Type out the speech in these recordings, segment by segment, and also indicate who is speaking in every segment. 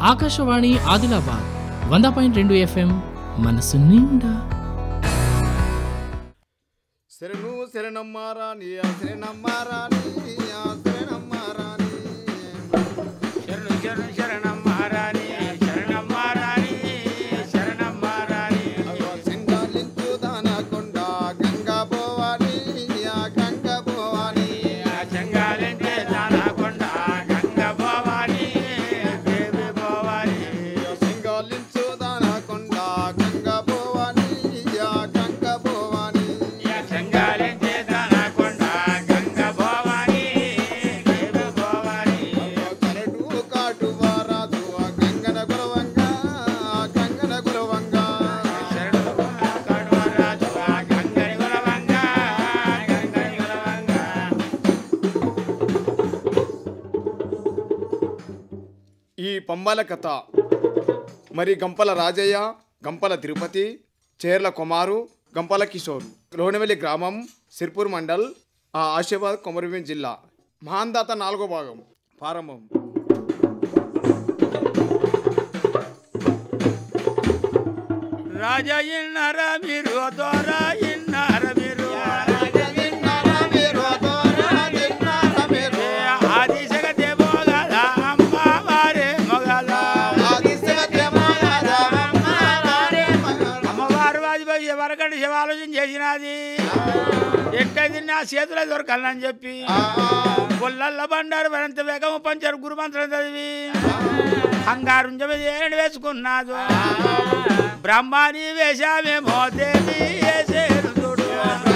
Speaker 1: ఆకాశవాణి ఆదిలాబాద్ వంద పాయింట్ రెండు ఎఫ్ఎం మనసు నిండా
Speaker 2: శరణు శరణమ్మారాణి ఆ శరణమ్మారాణి ఆ శరణమ్మారాణి
Speaker 3: శరణు శరణు శరణం మహారాణి శరణం మహారాణి శరణం మహారాణి
Speaker 2: అగో సింగాలించు దానకొండ గంగా భవాని ఆ గంగా భవాని
Speaker 3: చెంగాలంటే దానకొండ గంగ భవాని దేవి భవాని
Speaker 2: సింగాలించు దానకొండ గంగా భవాని ఆ గంగా భవాని
Speaker 3: చెంగాలంటే దానకొండ గంగ భవాని దేవి భవాని
Speaker 2: కరడు కాటు వారాదు ఆ గంగన గురవంగా ఆ గంగన గురవంగా
Speaker 3: శరణు కడువరాజు ఆ గంగని గురవంగా గంగని గురవంగా
Speaker 2: ఈ పంబాల కథ మరి గంపల రాజయ్య గంపల తిరుపతి చేర్ల కుమారు గంపల కిషోర్ రోణవెల్లి గ్రామం సిర్పూర్ మండల్ ఆ ఆసిఫాబాద్ కొమరభీం జిల్లా మహాందాత నాలుగో భాగం ప్రారంభం
Speaker 3: రాజా ఇన్నారా మీరు దోరా ఇన్నారా మీరు ఆది జగతే మొగల అమ్మ వారే మొగల అమ్మవారు వాజ్పేయి ఎవరికంటే శివ ఆలోచన చేసినది ఎట్టయితే నా చేతిలో దొరకాలని చెప్పి పుల్లల్ల బండారు మరింత వేగము పంచారు గురుమంత్రం చదివి అంగారుంజ ఏడు వేసుకున్నాదు బ్రహ్మాని వేషామేమో దేవి వేసేరు చూడు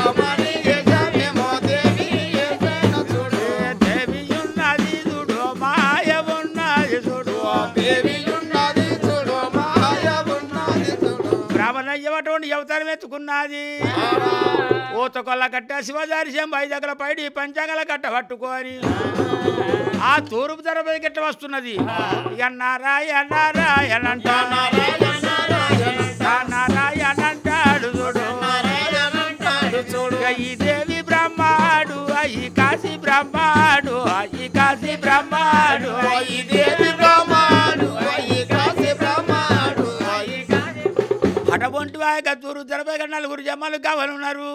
Speaker 3: ఏ దేవి ఉన్నది చూడు మాయ ఉన్నది చూడు బ్రాహ్మణయ్యటువంటి అవతారం ఎత్తుకున్నది ఊత కొల్ల కట్ట శివదారి శంభై దగ్గర పైడి పంచాంగల కట్ట పట్టుకొని ఆ తూర్పు ధరపై గిట్ట వస్తున్నది ఇక నారాయణ నారాయణ అంట నారాయణ అంటాడు చూడు ఇక ఈ దేవి బ్రహ్మాడు ఈ కాశీ బ్రహ్మాడు ఈ కాశీ బ్రహ్మాడు ఈ దేవి అటువంటి వాయక తూరు తెరపై నలుగురు జమ్మలు కావాలన్నారు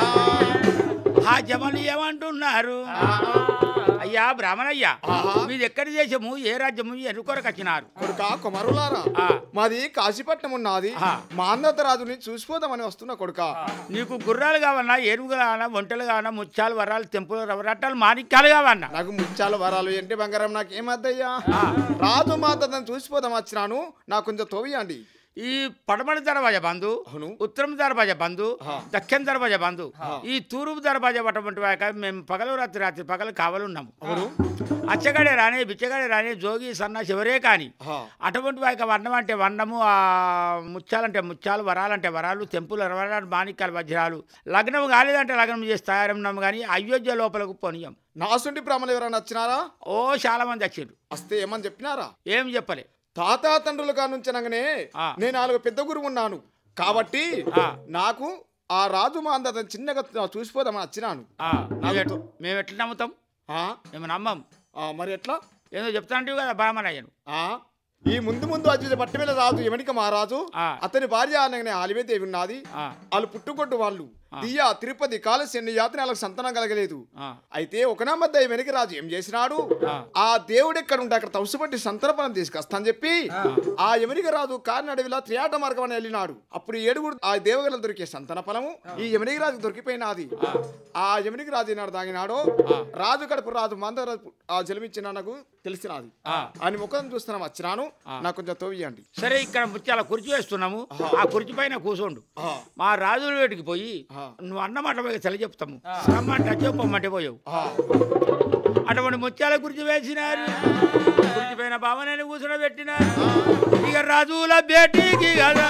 Speaker 3: ఆ జమలు ఏమంటున్నారు అయ్యా బ్రాహ్మణయ్యా మీది ఎక్కడి దేశము ఏ రాజ్యము ఎన్నుకొరకు వచ్చినారు
Speaker 2: కొడుక కుమారులారా
Speaker 3: ఆ.
Speaker 2: మాది కాశీపట్నం ఉన్నది
Speaker 3: ఆ.
Speaker 2: మా అందత రాజుని చూసిపోదామని వస్తున్నా కొడుక
Speaker 3: నీకు గుర్రాలు కావన్నా ఏనుగులు కావన్నా ఒంటలు కావన్నా ముత్యాలు వరాలు తెంపులు రవరట్టాలు మాణిక్యాలు కావన్నా
Speaker 2: నాకు ముత్యాల వరాలు ఏంటి బంగారం నాకు ఏమద్దయ్యా రాజు మాతను చూసిపోదాం వచ్చినాను నాకు కొంచెం తోవియండి
Speaker 3: ఈ పడమటి దర్వాజ బంధు
Speaker 2: అవును.
Speaker 3: ఉత్తరం దర్వాజ బంధు
Speaker 2: ఆ.
Speaker 3: దక్షిణ దర్వాజ బంధు ఈ తూర్పు దర్వాజ అటువంటి వాక మేము పగలు రాత్రి రాత్రి పగలు కావాలన్నాము అచ్చగాడే రాని బిచ్చగాడే రాని జోగి సన్న శివరే కాని
Speaker 2: ఆ.
Speaker 3: అటువంటి వాక వర్ణం అంటే వర్ణము ఆ ముత్యాలంటే ముత్యాలు వరాలంటే వరాలు తెంపులు వరాలు మాణిక్యాలు వజ్రాలు లగ్నం కాలేదంటే లగ్నం చేసి తయారన్నాము కానీ అయోధ్య లోపలకు పోనీయం
Speaker 2: నాసుంటి బ్రాహ్మణులు ఎవరైనా వచ్చినారా
Speaker 3: ఓ చాలా మంది వచ్చిండ్రు
Speaker 2: వస్తే ఏమని చెప్పినారా
Speaker 3: ఏం చెప్పలే
Speaker 2: తాత తండ్రులుగా నుంచనగానే
Speaker 3: ఆ.
Speaker 2: నేను నాలుగు పెద్ద గురువు ఉన్నాను కాబట్టి
Speaker 3: ఆ.
Speaker 2: నాకు ఆ రాజు మా అందత చిన్నగా చూసిపోదామని వచ్చినాను
Speaker 3: ఆ, మేము ఎట్- మేము ఎట్లా నమ్ముతాం
Speaker 2: ఆ?
Speaker 3: మేము నమ్మం
Speaker 2: ఆ, మరి ఎట్లా
Speaker 3: ఏదో చెప్తాంటివి కదా బ్రాహ్మణయ్యను
Speaker 2: ఆ ఈ ముందు ముందు వచ్చే పట్టి మీద రాజు ఎవరికి మహారాజు
Speaker 3: ఆ.
Speaker 2: అతని భార్య అనగానే ఆలివేదేవి ఉన్నది
Speaker 3: ఆ,
Speaker 2: వాళ్ళు పుట్టుకొట్టు వాళ్ళు దియ్య తిరుపతి కాలసి ఎన్ని యాత్ర వాళ్ళకి సంతానం కలగలేదు
Speaker 3: ఆ,
Speaker 2: అయితే ఒకనామద్ద వెనక రాజు ఏం చేసినాడు
Speaker 3: ఆ.
Speaker 2: ఆ దేవుడు ఎక్కడ ఉంటే అక్కడ తవసుపట్టి సంతర్పణం తీసుకొస్తా అని చెప్పి ఆ యమనిక రాజు కారినడవిలా త్రియాట మార్గం అని వెళ్ళినాడు అప్పుడు ఏడుగురు ఆ దేవగల దొరికే సంతన ఫలము ఈ యమనిక రాజు దొరికిపోయినది ఆ యమనిక రాజు ఏనాడు దాగినాడో రాజు కడుపు రాజు మంద ఆ జలమిచ్చిన నాకు తెలిసినది
Speaker 3: ఆ.
Speaker 2: అని ముఖం చూస్తున్నాం వచ్చినాను నాకు కొంచెం తోవియండి
Speaker 3: సరే ఇక్కడ ముత్యాల కుర్చీ వేస్తున్నాము ఆ కుర్చీ పైన కూర్చోండు
Speaker 2: ఆ.
Speaker 3: మా రాజుల వేటికి పోయి
Speaker 2: ఆ.
Speaker 3: నువ్వు అన్నమాట పోయి తెల చెప్తాము రమ్మంటే చెప్పమ్మంటే పోయావు
Speaker 2: ఆ.
Speaker 3: అటువంటి ముత్యాల కుర్చీ వేసినారు కుర్చీ పైన భావనని కూర్చుని పెట్టినారు ఇక రాజుల భేటీకి కదా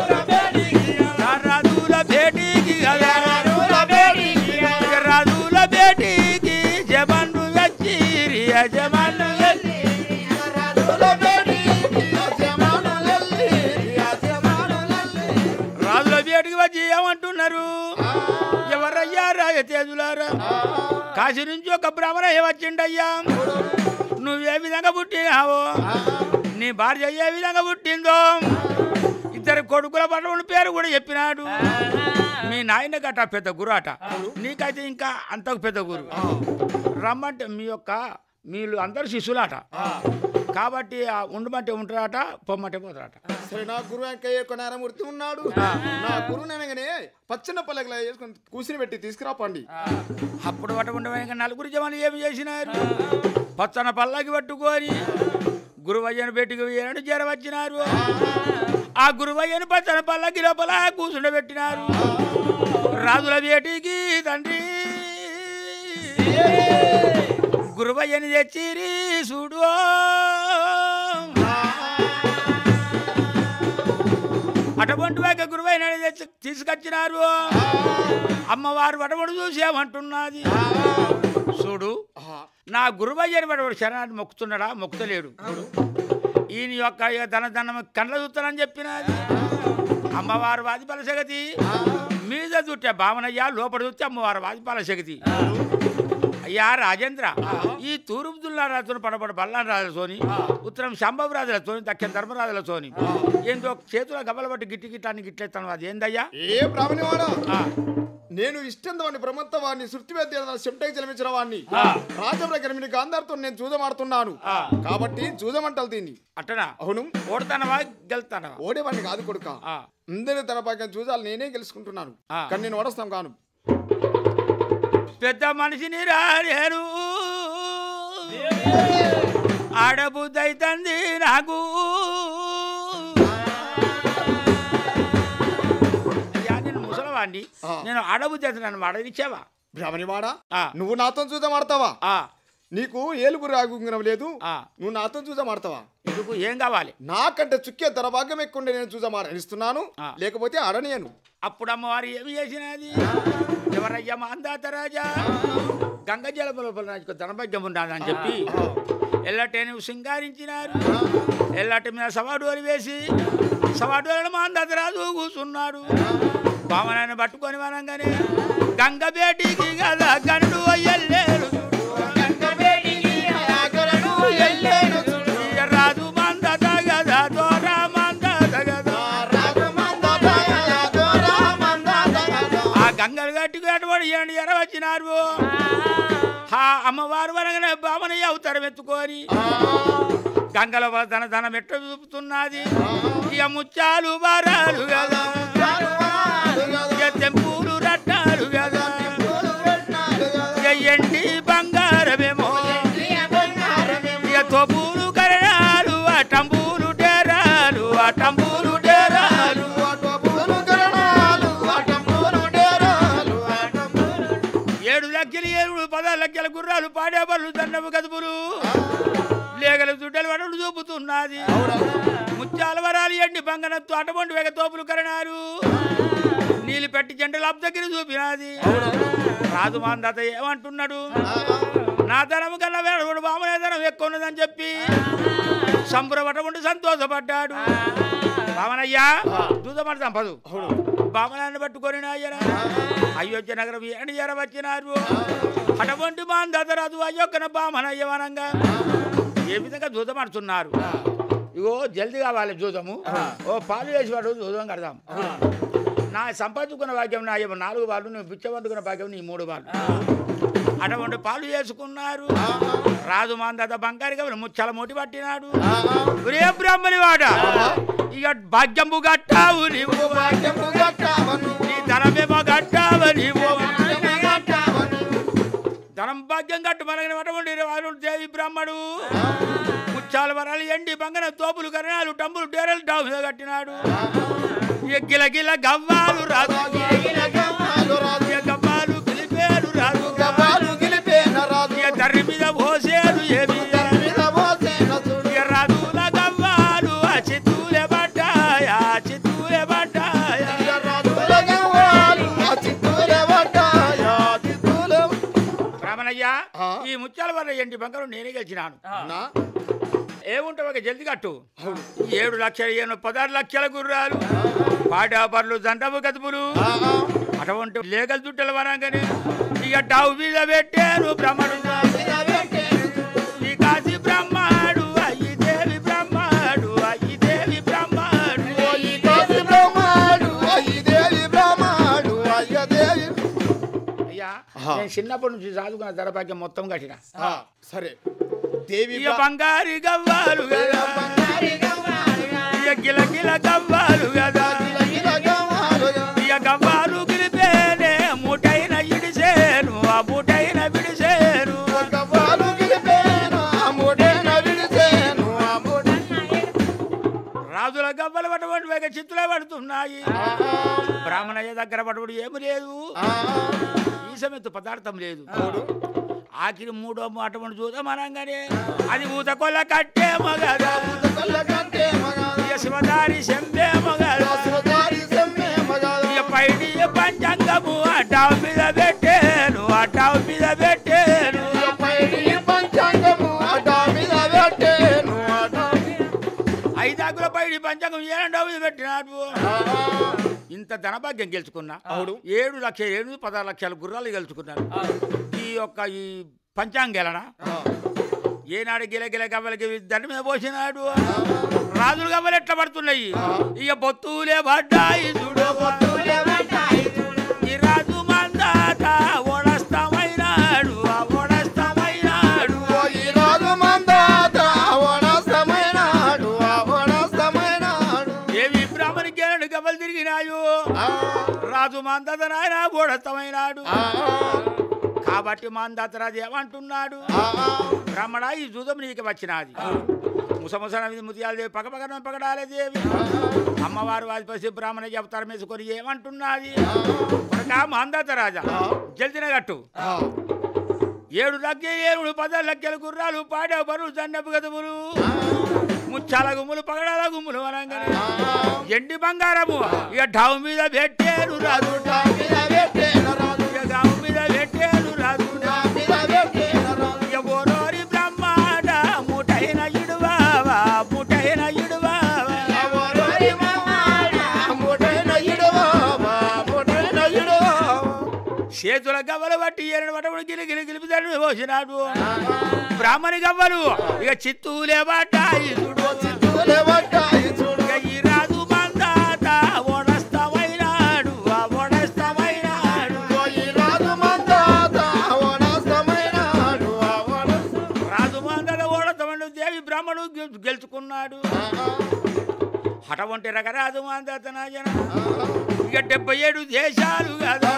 Speaker 3: ఆ రాజుల భేటీకి కదా ఇక రాజుల భేటీకి జమన్ను వచ్చిరి జమన్ను రాజుల భేటీకి వచ్చి ఏమంటున్నారు ఎవరయ్యా రాయ తేజులారా కాశీ నుంచి ఒక బ్రాహ్మణ వచ్చిండయ్యా నువ్వే విధంగా పుట్టినావో నీ భార్య ఏ విధంగా పుట్టిందో ఇద్దరు కొడుకుల పడవని పేరు కూడా చెప్పినాడు మీ నాయన గట పెద్ద గురు అట నీకైతే ఇంకా అంతకు పెద్ద గురు రమ్మంటే మీ యొక్క మీరు అందరు శిష్యులాట కాబట్టి ఆ ఉండమంటే ఉంటారట పొమ్మంటే పోతారట
Speaker 2: సరే నా గురువు వెంకయ్య యొక్క నారాయణమూర్తి ఉన్నాడు నా గురువు నేనగానే పచ్చన పల్లకిలా వేసుకొని కూసిని పెట్టి తీసుకురాపండి
Speaker 3: అప్పుడు పట్ట ఉండవైన నలుగురు జవాన్లు ఏమి చేసినారు పచ్చన పల్లకి పట్టుకొని గురువయ్యను పెట్టుకు ఏనాడు జ్వరం వచ్చినారు ఆ గురువయ్యను పచ్చన పల్లకి లోపల కూర్చుండబెట్టినారు రాజుల వేటికి తండ్రి గురువయ్యని తెచ్చిరి చూడు అటువంటి వైక గురువైన తెచ్చి తీసుకొచ్చినారు అమ్మవారు వడవడు చూసి ఏమంటున్నది చూడు
Speaker 2: ఆహా.
Speaker 3: నా గురువయ్యని వడవడు శరణాన్ని మొక్కుతున్నాడా మొక్కుతలేడు ఈయన యొక్క ఇక ధన ధనం కండ్ల చూస్తానని చెప్పినది అమ్మవారు వాది బలశగతి మీద చుట్టే భావనయ్య లోపల చూస్తే అమ్మవారు వాది బలశగతి అయ్యా రాజేంద్ర ఈ తూర్పు దుల్లారాజును పడబడి బల్లాన్ రాజులతోని ఉత్తరం శంభవ రాజులతోని దక్షిణ ధర్మరాజులతోని ఏందో చేతుల గబల బట్టి గిట్టి గిట్టాన్ని గిట్లెత్తాను అది ఏందయ్యా
Speaker 2: ఏ బ్రాహ్మణివాడా
Speaker 3: ఆ,
Speaker 2: నేను ఇష్టం వాడిని బ్రహ్మంత వాడిని శృతి వేద్య చెమటకి జలమించిన వాడిని
Speaker 3: ఆ.
Speaker 2: రాజప్రగరమిని గాంధార్తో నేను జూదమాడుతున్నాను
Speaker 3: ఆ.
Speaker 2: కాబట్టి జూదమంటలు దీన్ని
Speaker 3: అట్టనా
Speaker 2: అవును
Speaker 3: ఓడతానవా గెలుతానవా
Speaker 2: ఓడేవాడిని కాదు కొడుక
Speaker 3: ఆ.
Speaker 2: అందరి తన భాగ్యం చూసాలి నేనే గెలుచుకుంటున్నాను
Speaker 3: ఆ.
Speaker 2: కానీ నేను ఓడస్తాం కాను
Speaker 3: పెద్ద మనిషిని రాలేను ఆడబుద్దైతంది నాకు అయ్యా నేను ముసలవాడిని
Speaker 2: ఆ.
Speaker 3: నేను ఆడబుద్ధి అయితే నన్ను ఆడనిచ్చావా
Speaker 2: బ్రాహ్మణివాడా
Speaker 3: ఆ.
Speaker 2: నువ్వు నాతో చూదమాడతావా
Speaker 3: ఆ,
Speaker 2: నీకు ఏలుగు రాగుంగరం లేదు
Speaker 3: ఆ.
Speaker 2: నువ్వు నాతో చూదమాడతావా
Speaker 3: ఎందుకు ఏం కావాలి
Speaker 2: నాకంటే చుక్కే ధర భాగ్యం ఎక్కువ నేను చూదమాడనిస్తున్నాను
Speaker 3: ఆ.
Speaker 2: లేకపోతే అడనియను
Speaker 3: అప్పుడు అమ్మవారు ఏమి చేసినది ఎవరయ్యా మా అందాత రాజా గంగ జలప లోపల నాకు ధనభాగ్యం ఉండాలని చెప్పి ఎల్లటేని సింగారించినారు ఎల్లటి మీద సవాడోలు వేసి సవాడోలను మా అందాత రాజు కూర్చున్నాడు బామనాన్ని పట్టుకొని వనంగానే గంగ బేటికి కదా గనుడు ఎల్లేరు రాజు మందత కదా దోరా మందత కదా ఆ గంగలు కట్టుకు అటువంటి ఏడు ఎర వచ్చినారు ఆ అమ్మవారు వనగానే బామనయ్య అవతారం ఎత్తుకొని గంగల తన తన మెట్ట చూపుతున్నది ఇక ముత్యాలు బారాలు కదా ఇక తెంపులు రట్టాలు కదా ఇక ఎండి బంగారమేమో ఇక తోపులు కరణాలు ఆ టంబులు డేరాలు ఆ టంబులు డేరాలు ఏడు లక్షలు ఏడు పదహారు లక్షల గుర్రాలు పాడేబళ్ళు దండము కదుపులు లేగల దుడ్డలు వడలు చూపుతున్నది ముత్యాల వరాలు ఎండి బంగనత్తు అటువంటి వేగ తోపులు కరణాలు నీళ్ళు పెట్టి జంటలు అప్ దగ్గర చూపినది రాజు మాందాత ఏమంటున్నాడు నా ధనము కన్నా వేడు బామనే ధనం ఎక్కువ ఉన్నదని చెప్పి సంబరపడకుండా సంతోషపడ్డాడు బామనయ్యా దూదపడతాం పదు బామనాన్ని పట్టుకొని నాయన అయోధ్య నగరం ఏడు ఎర వచ్చినారు అటువంటి మాందాతరాజు అయోక్కన బామనయ్య వనంగా ఏ విధంగా దూదమాడుతున్నారు ఇగో జల్దీ కావాలి జూదము ఓ పాలు వేసేవాడు జూదం కడదాం నా సంపాదించుకున్న భాగ్యం నా ఏమో నాలుగు వాళ్ళు నువ్వు పిచ్చవండుకున్న భాగ్యం నీ మూడు వాళ్ళు అటువంటి పాలు చేసుకున్నారు రాజు మాందాత బంగారు కవులు ముచ్చల మూటి పట్టినాడు ఒరే బ్రహ్మని వాడ ఇక భాగ్యంబు గట్టావు నీవు నీ ధనమేమో గట్టావు నీవు ధనం భాగ్యం కట్టు మనగని అటువంటి వారు దేవి బ్రహ్మడు ముచ్చాల వరాలు ఎండి బంగన తోపులు కరణాలు టంబులు డేరలు డావు మీద కట్టినాడు ఎగ్గిల గిల గవ్వాలు రాదు ఇక గవ్వాలు గిలిపేరు రాదు ఇక తర్రి మీద పోసేరు ఏమి ఇక రాజుల గవ్వాలు ఆ చిత్తూలే పడ్డాయా ఆ చిత్తూలే పడ్డాయా రమణయ్య
Speaker 2: ఆ?
Speaker 3: ఈ ముత్యాల వల్ల ఎండి బంగారం నేనే గెలిచినాను
Speaker 2: నా
Speaker 3: ఏముంటావు ఒక జల్ది కట్టు ఏడు లక్షల ఏను పదహారు లక్షల గుర్రాలు పాటాపర్లు దండము కదుపులు అటువంటి లేగల దుట్టలు వరంగానే ఇక డావు మీద పెట్టారు బ్రహ్మడు ఈ కాశీ బ్రహ్మాడు అయ్యి దేవి బ్రహ్మాడు
Speaker 2: ఆహా.
Speaker 3: నేను చిన్నప్పటి నుంచి చదువుకున్న దరభాగ్యం మొత్తం కట్టిన
Speaker 2: ఆ, సరే దేవి
Speaker 3: ఇక బంగారి గవ్వాలు కదా ఇక గిల గిల గవ్వాలు కదా ఇక గవ్వాలు గిలిపేనే మూటైన ఇడిసేను ఆ మూటైన విడిసేను రాజుల గవ్వలు పట్టబడి వేగ చిత్తులే పడుతున్నాయి బ్రాహ్మణయ్య దగ్గర పడబడి ఏమి లేదు ఈ సమేత పదార్థం లేదు ఆఖరి మూడో అటువంటి చూద్దాం అనగానే అది ఊత కొల్ల కట్టే మగదా ఇక శివదారి శంభే మగదా ఇక పైడి పంచాంగము అడ్డావు మీద పెట్టేను అడ్డావు మీద పెట్టేను ఐదాకుల పైడి పంచాంగం ఏడండావు మీద పెట్టినాడు ఇంత ధనభాగ్యం గెలుచుకున్నా
Speaker 2: అవును.
Speaker 3: ఏడు లక్ష ఏడు పదహారు లక్షల గుర్రాలు గెలుచుకున్నాను ఈ యొక్క ఈ పంచాంగేలన ఏనాడు గిల గిల గవ్వలకి దండ మీద పోసినాడు రాజులు గవ్వలు ఎట్లా పడుతున్నాయి ఇక బొత్తులే పడ్డాయి చూడు ఈ రాజు మందాత ఓడస్తమైనాడు ఆ ఓడస్తమైనాడు ఏవి బ్రాహ్మణికి ఏనాడు గవ్వలు తిరిగినాయు రాజు మందాత నాయన ఓడస్తమైనాడు కాబట్టి మందాత రాజు ఏమంటున్నాడు బ్రాహ్మణ ఈ జూదం నీకు వచ్చినది ముసముసన ముతియాల దేవి పక్క పక్కన పగడాలే దేవి అమ్మవారు వాదిపసి బ్రాహ్మణ చెప్తారు మేసుకొని ఏమంటున్నది కొరకా మందాత రాజా జల్దిన గట్టు ఏడు లగ్గ ఏడు పద లగ్గల గుర్రాలు పాడే బరువు జన్నపు గదుములు ముచ్చాల గుమ్ములు పగడాల గుమ్ములు అనగానే ఎండి బంగారము ఇక ఢావు మీద పెట్టేరు రాజు ఇక గావు మీద పెట్టేరు రాజు ఇక ఓరోరి బ్రహ్మాడ ముఠైన ఇడువావా ముఠైన ఇడువావా చేతుల గవ్వలు బట్టి ఏడు పట్టముడు గిలి గిలి గిలిపిదాడు పోసినాడు బ్రాహ్మణి గవ్వలు ఇక చిత్తూలే పడ్డాయి చూడు ఇక ఈ రాజు మందాత ఓడస్తమైనాడు ఆ ఓడస్తమైనాడు రాజు మందాత ఓడస్తమైన దేవి బ్రాహ్మణుడు గెలు- గెలుచుకున్నాడు అటువంటి రకరాజు మందాత నాయన ఇక డెబ్బై ఏడు దేశాలు కదా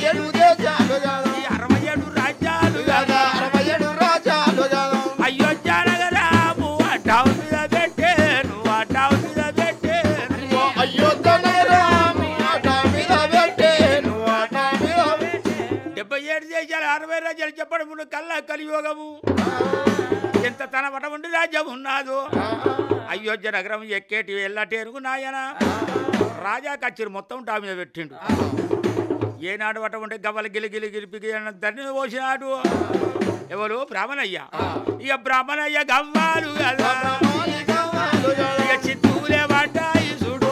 Speaker 3: ఈ అరవై ఏడు రాజ్యాలు కదా అయోధ్య నగరాము అడ్డావు మీద పెట్టేను అడ్డావు మీద పెట్టేను డెబ్బై ఏడు దేశాలు అరవై రాజ్యాలు చెప్పడం ముందు కల్లా కలియోగము ఎంత తన వటముండి రాజ్యం ఉన్నాదో అయోధ్య నగరం ఎక్కేటి ఎల్లటేరుగు నాయన రాజా కచ్చిరి మొత్తం డా మీద పెట్టిండు ఏనాడు వటముంటే గవ్వలు గిలి గిలి గిలిపి ధన్ని పోసినాడు ఎవరు బ్రాహ్మణయ్య ఇక బ్రాహ్మణయ్య గవ్వాలు కదా ఇక చిత్తూలే పడ్డాయి చూడు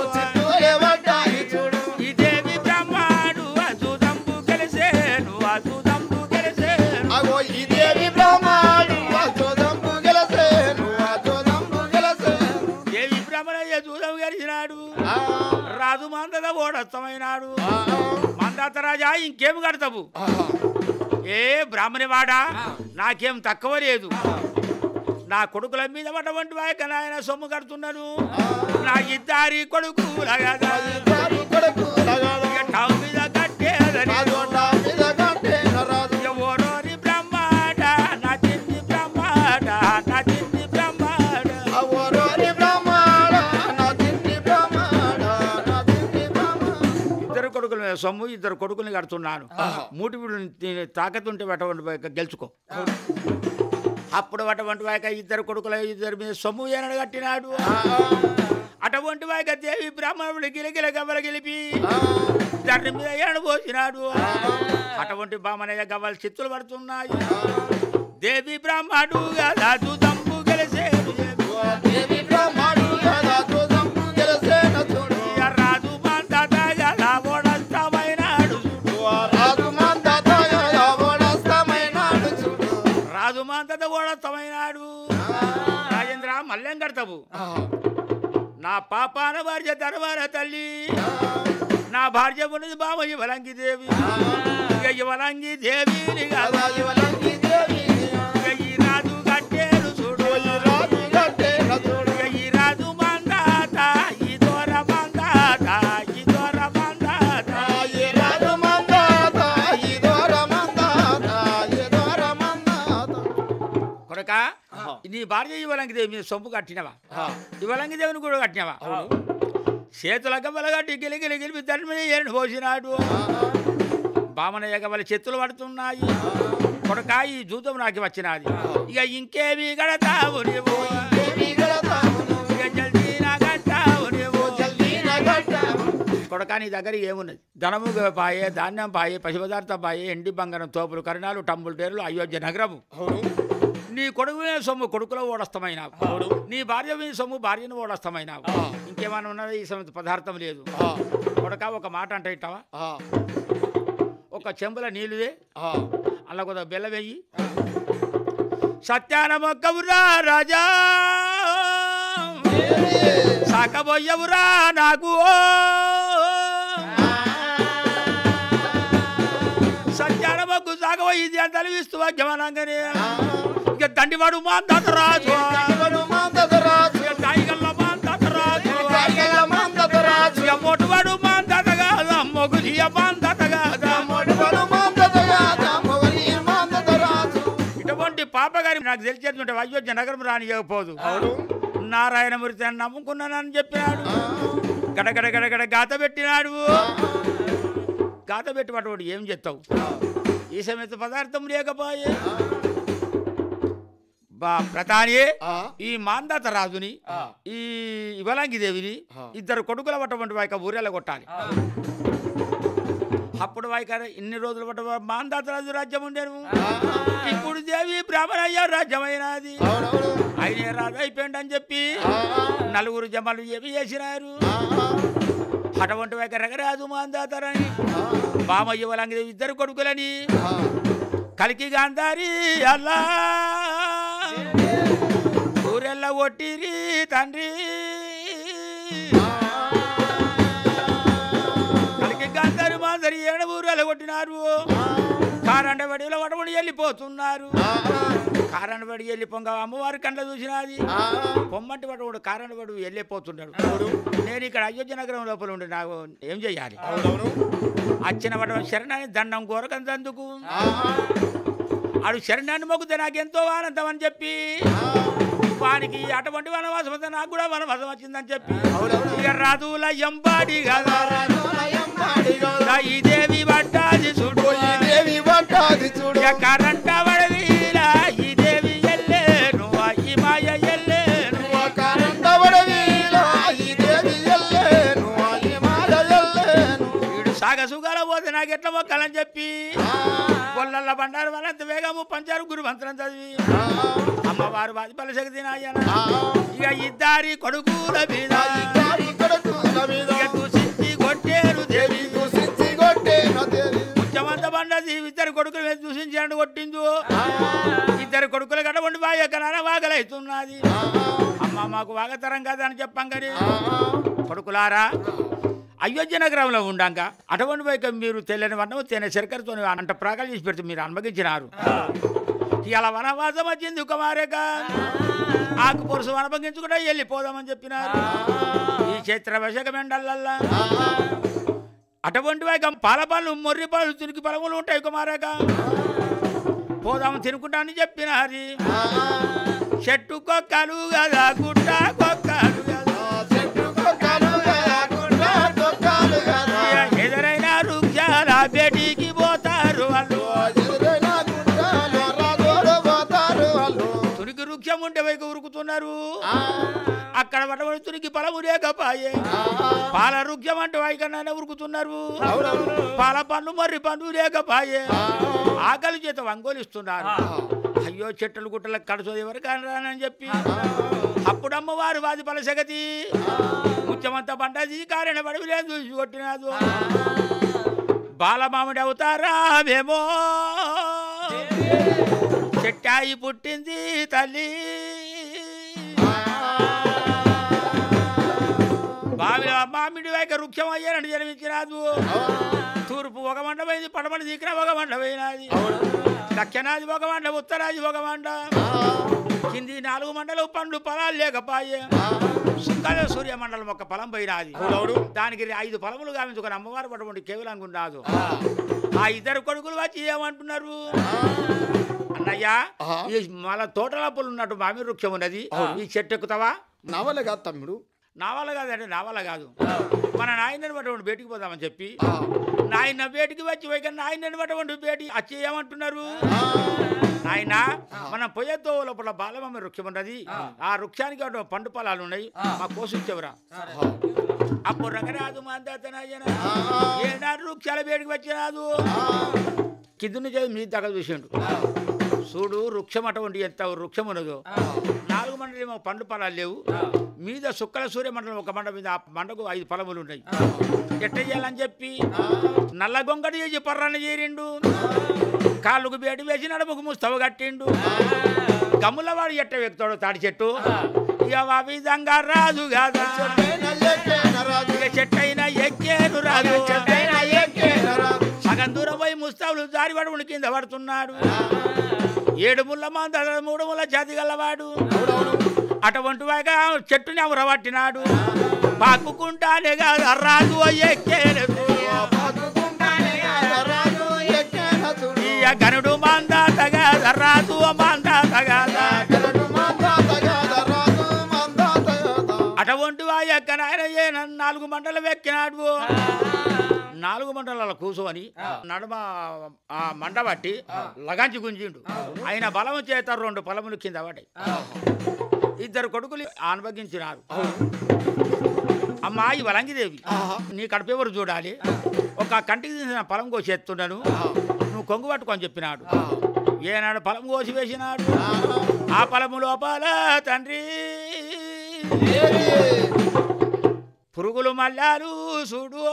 Speaker 3: ఈ దేవి బ్రహ్మాడు అజుదంబు కలిసేను అజుదంబు కలిసేను
Speaker 2: అగో ఇదేవి బ్రహ్మాడు అచోదంబు గెలసేను అచోదంబు గెలసేను
Speaker 3: దేవి బ్రహ్మణయ్య జూదం గెలిచినాడు రాజు మందద ఓడస్తమైనాడు మందాత రాజా ఇంకేం కడతావు ఏ బ్రాహ్మణి వాడా నాకేం తక్కువ లేదు నా కొడుకుల మీద అటువంటి వాయక నాయన సొమ్ము కడుతున్నాను నా ఇద్దరి కొడుకు
Speaker 2: దారి కొడుకు లగాడు
Speaker 3: టౌన్ మీద కట్టేదని
Speaker 2: రాజోట మీద కట్టేన రాజు
Speaker 3: ఓరోరి బ్రహ్మాడ నా చిన్ని బ్రహ్మాడ నా చిన్ని బ్రహ్మాడ
Speaker 2: అవరోరి బ్రహ్మాడ నా తిండి బ్రహ్మాడ నా తిండి బ్రహ్మాడ
Speaker 3: ఇద్దరు కొడుకుల మీద సొమ్ము ఇద్దరు కొడుకుల్ని కడుతున్నాను మూటి వీడు తాకతుంటే అటువంటి వాయక గెలుచుకో అప్పుడు అటువంటి వాయక ఇద్దరు కొడుకుల ఇద్దరి మీద సొమ్ము ఏనాడు కట్టినాడు అటువంటి వాయక దేవి బ్రాహ్మణుడు గిలగిల గవ్వల గెలిపి దాని మీద ఏనాడు పోసినాడు అటువంటి బామనయ్య గవ్వల చిత్తులు పడుతున్నాయి దేవి బ్రాహ్మణుడు కదా దంపు గెలిసేడు
Speaker 2: దేవి బ్రహ్మాడు కదా చూదంబు గెలసేన చూడు
Speaker 3: ఇక రాజు మందాత కదా ఓడస్తమైనాడు
Speaker 2: రాజు మందత కదా ఓడస్తమైనాడు చూడు
Speaker 3: రాజు మందత ఓడస్తమైనాడు రాజేంద్ర మల్లెం కడతావు నా పాపాన భార్య ధర్మాన తల్లి నా భార్య ఉన్నది బామయ్య బలంకి దేవి ఇక ఇవలంగి దేవిని కాదు
Speaker 2: కదా ఇవలంగి దేవిని
Speaker 3: ఇక ఈ రాజు కట్టేరు చూడు
Speaker 2: ఈ రాజు కట్టేన చూడు
Speaker 3: ఇక ఈ రాజు మందాత ఈ దూర మందాత ఈ దూర మందాత
Speaker 2: ఈ రాజు మందాత ఈ దూర మందాత ఈ దూర మందాత
Speaker 3: కొడక నీ భార్య ఇవ్వలంగి దేవి మీద సొంపు కట్టినవా ఇవ్వలంగి దేవుని కూడా కట్టినవా చేతుల గమ్మల కట్టి గిలి గిలి గిలిపి తండ్రి మీద ఏరుని పోసినాడు బామనయ్య గమ్మల చెత్తులు పడుతున్నాయి కొడక ఈ జూతం నాకు వచ్చినది ఇక ఇంకేమి గడతావు నీవు
Speaker 2: దేవి గడతావును
Speaker 3: ఇక జల్దీ నా గట్టావు నీవు
Speaker 2: జల్దీన గట్టావు
Speaker 3: కొడక నీ దగ్గర ఏమున్నది ధనము పాయే ధాన్యం పాయే పశుపదార్థం పాయే ఎండి బంగారం తోపులు కరణాలు టంబులు టేరులు అయోధ్య నగరము
Speaker 2: అవును
Speaker 3: నీ కొడుకు మీద సొమ్ము కొడుకులో ఓడస్తమైనావు నీ భార్య మీద సొమ్ము భార్యను ఓడస్తమైనావు ఇంకేమైనా ఉన్నది ఈ సమయంలో పదార్థం లేదు
Speaker 2: ఆ,
Speaker 3: కొడక ఒక మాట అంటే ఇట్టావా
Speaker 2: ఆ,
Speaker 3: ఒక చెంబుల నీళ్ళుదే
Speaker 2: ఆ.
Speaker 3: అలా కొద్దిగా బెల్లం వెయ్యి సత్యాన మొక్కవురా రాజా సాకబోయ్యవురా నాకు సత్యాన మొక్కు సాగబోయి ఇది అంత అలివిస్తూ వాక్యమనంగానే ఇక దండివాడు మా దతరాజు
Speaker 2: ఇవడు మందదరాజు,
Speaker 3: ఇక దాయిగల్ల మా దతరాజు
Speaker 2: కాయగల మందదరాజు,
Speaker 3: ఇక మొట్టువాడు మా దతగాద మొగులియ మా దతగాద
Speaker 2: మొడువడు మందదరాజు, మొగలి మందదరాజు.
Speaker 3: ఇటువంటి పాపగారి నాకు తెలిసేటుంటే అయోధ్య నగరం రానియకపోదు
Speaker 2: అవును
Speaker 3: నారాయణమూర్తి అని నమ్ముకున్నానని చెప్పినాడు గడగడ గడగడ గాత పెట్టినాడు గాత పెట్టినటువంటి ఏం చెప్తావు ఈ సమేత పదార్థం లేకపోయే బా ప్రధాని
Speaker 2: ఆ,
Speaker 3: ఈ మాందాత రాజుని
Speaker 2: ఆ.
Speaker 3: ఈ ఇవలంగి దేవిని
Speaker 2: ఆ.
Speaker 3: ఇద్దరు కొడుకుల పట్టటువంటి వాయిక ఊరేళ్ళ కొట్టాలి అప్పుడు వాయిక ఇన్ని రోజులు పట్ట మాందాత రాజు రాజ్యం ఉండేను ఇప్పుడు దేవి బ్రాహ్మణయ్య రాజ్యమైనది
Speaker 2: అవునవును.
Speaker 3: ఆయన రాజు అయిపోయింది అని చెప్పి
Speaker 2: ఆ,
Speaker 3: నలుగురు జమలు ఏమి చేసినారు
Speaker 2: ఆ,
Speaker 3: అటువంటి వైక రగరాజు మాందాతరని
Speaker 2: ఆ,
Speaker 3: బామయ్య వలంగి ఇద్దరు కొడుకులని
Speaker 2: ఆ.
Speaker 3: కలికి గాంధారి అల్లా ఊరెల్ల ఒట్టిరి తండ్రి కలికి గాంధారి మాందరి ఏడ ఊరెల్ల కొట్టినారు కారండ బడిలో వడబడి వెళ్ళిపోతున్నారు కారండ బడి వెళ్ళిపోంగ అమ్మవారి కండ్ల చూసినది పొమ్మంటి వాడు కారండ బడి వెళ్ళిపోతున్నాడు నేను ఇక్కడ అయోధ్య నగరం లోపల ఉండి నాకు ఏం చెయ్యాలి
Speaker 2: అవునవును.
Speaker 3: అచ్చిన వాడు శరణాన్ని దండం కోరకంతందుకు
Speaker 2: ఆ,
Speaker 3: ఆడు శరణాన్ని మొక్కుతే నాకెంతో ఆనందం అని చెప్పి వానికి అటువంటి వనవాసం వస్తే నాకు కూడా వనవాసం వచ్చిందని చెప్పి
Speaker 2: అవునవును.
Speaker 3: ఇక రాజుల ఎంబాడి కదా
Speaker 2: రాజులయం పాడిగో.
Speaker 3: దా ఈ దేవి పట్టాది చూడు
Speaker 2: ఈ దేవి పట్టాది చూడు
Speaker 3: ఇక కరంట వడవీలా ఈ దేవి ఎల్లేను ఆ ఈ మాయ ఎల్లేను
Speaker 2: కరండవడవీలో ఈ దేవి ఎల్లేను ఈ మాల ఎల్లేను
Speaker 3: వీడు సాగసుగాల పోతే నాకు ఎట్లా మొక్కాలని చెప్పి గొల్లల బండారు వాళ్ళంత వేగము పంచారు గురు మంత్రం చదివి అమ్మవారు వాది పలసగతి నాయన ఇక ఇద్దరి కొడుకుల మీద ఇక దూషించి కొట్టేరు దేవి ముఖ్యమంత బండది ఇద్దరు కొడుకుల మీద దూషించాడు కొట్టిందు ఇద్దరు కొడుకులు గడవండి బాగా ఎక్కడాన వాగలవుతున్నది అమ్మ మాకు వాగతరం కదా అని చెప్పాం కానీ కొడుకులారా అయోధ్య నగరంలో ఉండంగా అటువంటి వైపు మీరు తెల్లని వన్నము తేనె శర్కరతో అంట ప్రాకాలు చేసి పెడితే మీరు అనుమగించినారు ఇలా వనవాసం వచ్చింది కుమారేక ఆకు పొరుసు అనుభవించుకుంటా వెళ్ళిపోదామని చెప్పినారు ఈ చైత్ర వశక మెండల్లల్లా అటువంటి వైపు పాల పళ్ళు మొర్రి పళ్ళు తునికి పొలములు ఉంటాయి కుమారేక పోదాము తినుకుంటా అని చెప్పినారు చెట్టు కొక్కలు కదా గుట్ట కొక్కలు కదా ఎదురైన వృక్షాల బేటికి పోతారు వాళ్ళు తునికి వృక్షం ఉంటే వైపు ఉరుకుతున్నారు అక్కడ పడబడి తునికి పొలము లేకపాయే పాల వృక్షం అంటే వైకన్నా ఉరుకుతున్నారు పాల పండు మర్రి పండు లేకపాయే ఆకలి చేత వంగోలిస్తున్నారు అయ్యో చెట్టులు గుట్టలకు కడుచు ఎవరు కానరానని చెప్పి అప్పుడు అమ్మవారు వాది పలసగతి ముత్యమంత పంటది కారణ పడవి లేదు చూసి కొట్టినాదు బాలమామిడి అవుతారా మేమో చెట్టాయి పుట్టింది తల్లి బావిలో మామిడి వైక వృక్షం అయ్యారని జన్మించినాదు తూర్పు ఒక మండమైంది పడమటి దిక్కున ఒక మండమైనది దక్షిణాది ఒక మండ ఉత్తరాది ఒక మండ కింది నాలుగు మండలు పండ్లు పొలాలు లేకపాయే సుక్కల సూర్య మండలం ఒక పొలం పోయినది దానికి ఐదు పొలములు గావించుకొని అమ్మవారు పడమండి కేవలం ఉన్నాదు ఆ ఇద్దరు కొడుకులు వచ్చి ఏమంటున్నారు అన్నయ్య
Speaker 2: ఆహా.
Speaker 3: ఈ మళ్ళా తోటల పుల్లు ఉన్నట్టు మామిడి వృక్షం ఉన్నది ఈ చెట్టు ఎక్కుతావా
Speaker 2: నవల కాదు తమ్ముడు
Speaker 3: నా వల్ల కాదంటే నా వల్ల కాదు మన నాయనని పటువంటి బయటికి పోదామని చెప్పి
Speaker 2: ఆ,
Speaker 3: నాయన బయటికి వచ్చి పోయి నాయనని పటువంటి బయటి వచ్చి ఏమంటున్నారు నాయన మనం పోయేతో లోపల బాలమమ్మ వృక్షం ఉన్నది ఆ వృక్షానికి అటు పండు పొలాలు ఉన్నాయి మా కోసం చెవరా అప్పుడు రంగరాజు మాందాతనాయన ఏనాడు వృక్షాల బయటికి వచ్చినాదు కింద నుంచి మీ దగ్గర చూసిండు చూడు వృక్షం అటువంటి ఎంత వృక్షం ఉన్నదో నాలుగు మండలి ఏమో పండు పొలాలు లేవు మీద సుక్కల సూర్య మండలం ఒక మండ మీద ఆ మండకు ఐదు పొలములు ఉన్నాయి ఎట్ట చేయాలని చెప్పి నల్ల గొంగడి చేసి పర్రన్న చేరిండు కాళ్ళకు బేటి వేసి నడుముకు ముస్తవ కట్టిండు గమ్ములవాడు ఎట్ట ఎక్కుతాడు తాడి చెట్టు ఇక ఆ విధంగా రాదు కాదా ఇక చెట్టైనా ఎక్కేను రాదు సగం దూరం పోయి ముస్తాబులు జారి పడుకుని కింద పడుతున్నాడు ఏడు ముళ్ళ మంద మూడు ముళ్ళ జాతి గల్లవాడు అటువంటి వాగా చెట్టుని అవరబట్టినాడు పాకుకుంటానే కాదు రాజు ఎక్కేను ఇయ గనుడు మందాతగా రాజు మందాతగా అటువంటి వా యొక్క నాయన ఈయన నాలుగు మండలం ఎక్కినాడు నాలుగు మండలాల కూర్చొని నడుమ ఆ మండ బట్టి లగాంచి గుంజిండు ఆయన బలం చేత రెండు పొలములు కింద పడ్డాయి ఇద్దరు కొడుకులు అనుభవించినారు అమ్మాయి వలంగిదేవి నీ కడుపు ఎవరు చూడాలి ఒక కంటికి తీసిన పొలం కోసి ఎత్తున్నాను నువ్వు కొంగు పట్టుకొని చెప్పినాడు ఏనాడు పొలం కోసి వేసినాడు ఆ పొలము లోపల తండ్రి పురుగులు మల్లాలు చూడు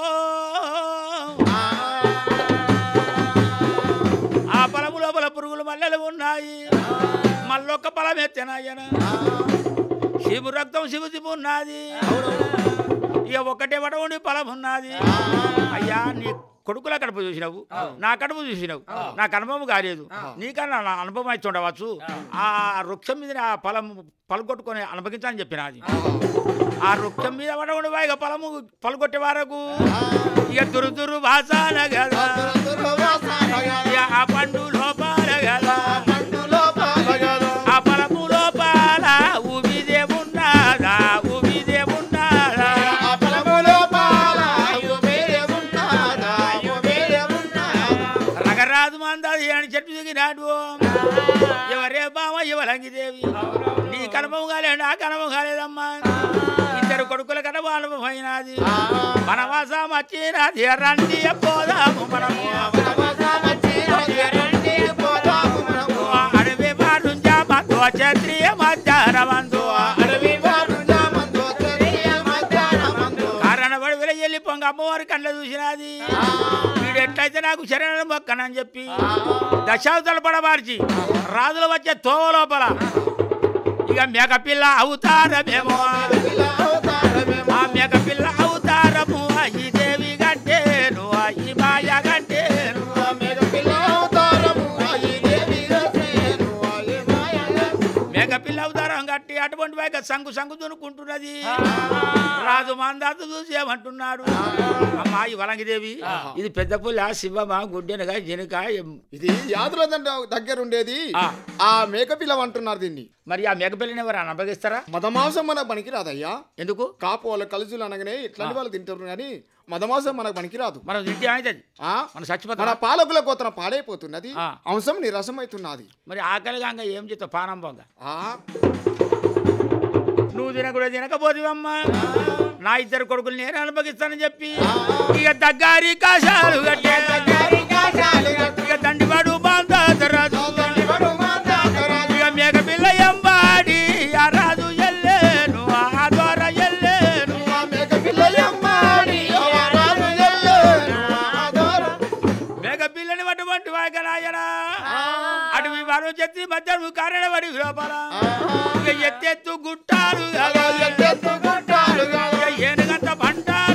Speaker 3: ఆ పొలము లోపల పురుగులు మల్లెలు ఉన్నాయి మళ్ళొక్క పొలం ఎత్తెనాయన శివు రక్తం శివు శివు ఉన్నది ఇక ఒకటే వడవుని పొలం ఉన్నది అయ్యా నీ కొడుకుల కడుపు చూసినావు నా కడుపు చూసినావు నాకు అనుభవం కాలేదు నీకన్నా నా అనుభవం అయితే ఉండవచ్చు ఆ వృక్షం మీద ఆ పొలం పలుకొట్టుకొని అనుభవించాలని చెప్పినది ఆ వృక్షం మీద పడకుండా ఇక పొలము పలుకొట్టే వరకు ఇక దురు దురు వాసన కదా ఇక ఆ పండు లోపాల కదా ఆ పొలము లోపాల ఉబిదే ఉన్నదా ఉబిదే ఉన్నదా రగరాజు మందాది అని చెట్టు దిగినాడు ఎవరే బామ ఎవరంగిదేవి నీ కనుభవం కాలే నా కనుభవం కాలేదమ్మా ఇద్దరు కొడుకుల కనుభవం అనుభవమైనది వనవాసం వచ్చినది రండి పోదాము మనము అడవి మారుంజా మందు క్షత్రియ మధ్యాహ్నమందు కారణ పడి వెళ్ళి పొంగ అమ్మవారి కళ్ళ చూసినది వీడు ఎట్లయితే నాకు శరణం మొక్కనని చెప్పి దశావతలు పడబార్చి రాజులు వచ్చే తోవ లోపల ఇక మేక పిల్ల అవుతారమేమో ఆ మేక పిల్ల అవుతారము ఈ దేవి గంటేను ఈ మాయ గంటేను మేక పిల్ల అవతారం కట్టి అటువంటి వైక సంగు సంగు దునుకుంటున్నది రాజు మందాత చూసి ఏమంటున్నాడు అమ్మాయి వలంగిదేవి ఇది పెద్ద పుల్ల శివమా గుడ్డెనగా జనక
Speaker 2: ఇది యాదుల దగ్గర ఉండేది
Speaker 3: ఆ.
Speaker 2: ఆ మేకపిల్ల అంటున్నారు దీన్ని
Speaker 3: మరి ఆ మేక పిల్లని ఎవరు అనుభవిస్తారా
Speaker 2: మదమాంసం మనకు పనికిరాదయ్యా
Speaker 3: ఎందుకు
Speaker 2: కాపు వాళ్ళ కలుజులు అనగానే ఇట్లాంటి వాళ్ళు తింటారు కానీ మదమాంసం మనకు పనికిరాదు
Speaker 3: మనం తింటే అవుతుంది
Speaker 2: ఆ?
Speaker 3: మనం
Speaker 2: మన
Speaker 3: చచ్చిపోతాం
Speaker 2: పాలకుల కోతన పాడైపోతున్నది
Speaker 3: ఆ.
Speaker 2: అంశం నిరసమవుతున్నది
Speaker 3: మరి ఆకలిగా ఇంకా ఏం చేస్తావు పానంబంగా
Speaker 2: ఆ
Speaker 3: నువ్వు తినకూడదు తినకపోతేవమ్మా నా ఇద్దరు కొడుకులు నేను అనుభవిస్తానని చెప్పి ఇక దగ్గారి కాశాలు కట్టే ఇక దండివాడు బాంధాతరాజు ఇక మేక పిల్ల ఎంబాడి ఆ రాజు ఎల్లేను ఆ ద్వార ఎల్లేను మేక పిల్లని అటువంటి వాయకనాయన అడవి వారు చెత్తి మధ్య కారణ పడి లోపల ఇక ఎత్తెత్తు గుట్టాలు కదా ఇక ఏనుగంత బంటారు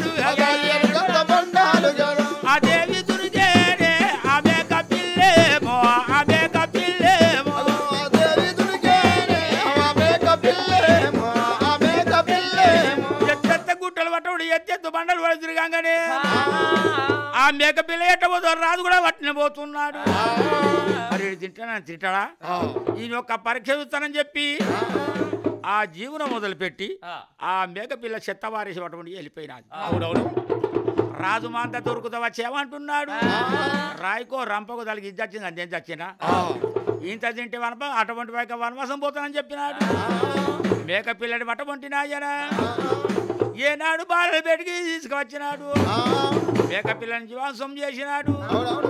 Speaker 3: ఎత్తెత్తు బండలు పడి తిరగంగానే ఆ మేక పిల్ల ఎట్టబోతాడు రాజు కూడా పట్టిన పోతున్నాడు మరి ఈడు తింటానా తింటాడా
Speaker 2: ఆ,
Speaker 3: ఈయన ఒక పరీక్ష చూస్తానని చెప్పి ఆ జీవనం మొదలుపెట్టి ఆ మేక పిల్ల చెత్త వారేసి పట్టుకుని వెళ్ళిపోయినాది
Speaker 2: అవునవును
Speaker 3: రాజు మాంత దొరుకుతా వచ్చేమంటున్నాడు రాయికో రంపకో దానికి ఇది చచ్చింది అంతే చచ్చినా
Speaker 2: ఆ,
Speaker 3: ఇంత తింటే వనప అటువంటి వైక వనవాసం పోతానని చెప్పినాడు మేక పిల్లడి పట్టబొంటినాయనా ఏనాడు బాలలు పెట్టి తీసుకువచ్చినాడు
Speaker 2: ఆ,
Speaker 3: మేక పిల్లని జీవాంసం చేసినాడు
Speaker 2: అవునవును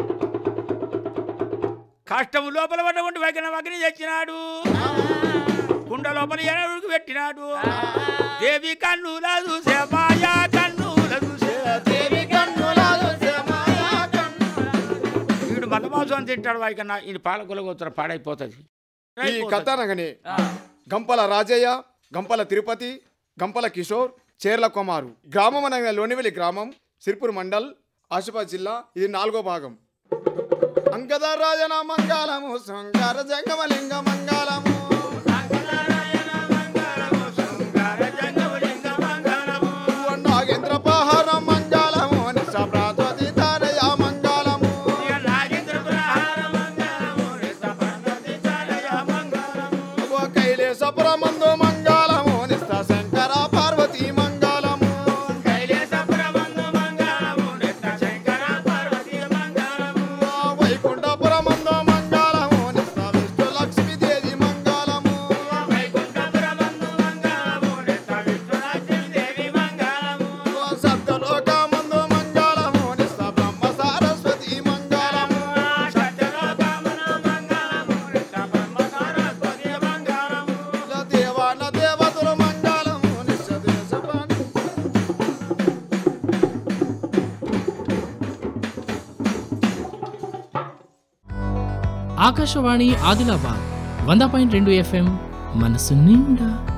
Speaker 3: కష్టం లోపల పట్టబొంటి వైకిన వగ్ని తెచ్చినాడు కుండ లోపల ఏనాడుకు పెట్టినాడు దేవి కన్నుల చూసే మాయా కన్నుల చూసే
Speaker 2: దేవి కన్నుల చూసే మాయా కన్ను.
Speaker 3: వీడు మతమాంసం తింటాడు వైకన్నా ఇది పాలకుల కూతురు పాడైపోతుంది
Speaker 2: ఈ కథ అనగానే గంపల రాజయ్య గంపల తిరుపతి గంపల కిషోర్ చేర్ల కుమారు గ్రామం అనగా లోనివెలి గ్రామం సిర్పూర్ మండల్ ఆసిఫాబాద్ జిల్లా ఇది నాలుగో భాగం అంగద రాజన మంగళము శృంగార జంగమలింగ మంగళము నాగేంద్ర పహార మంగళము నిశబ్రాధ్వతి తారయ మంగళము ఓ కైలేస పురమందు మంగళము నిస్త శంకర పార్వతి మంగళము ఓ వైకుంఠపురమందు మంగళము నిస్త విష్ణు లక్ష్మీ దేవి మంగళము ఓ సప్తలోకమందు మంగళము నిస్త బ్రహ్మ సరస్వతి మంగళము ఇలా దేవాన దేవతల మంగళము నిస్త దేశపాని
Speaker 1: ఆకాశవాణి ఆదిలాబాద్ వంద పాయింట్ రెండు ఎఫ్ఎం మనసు నిండా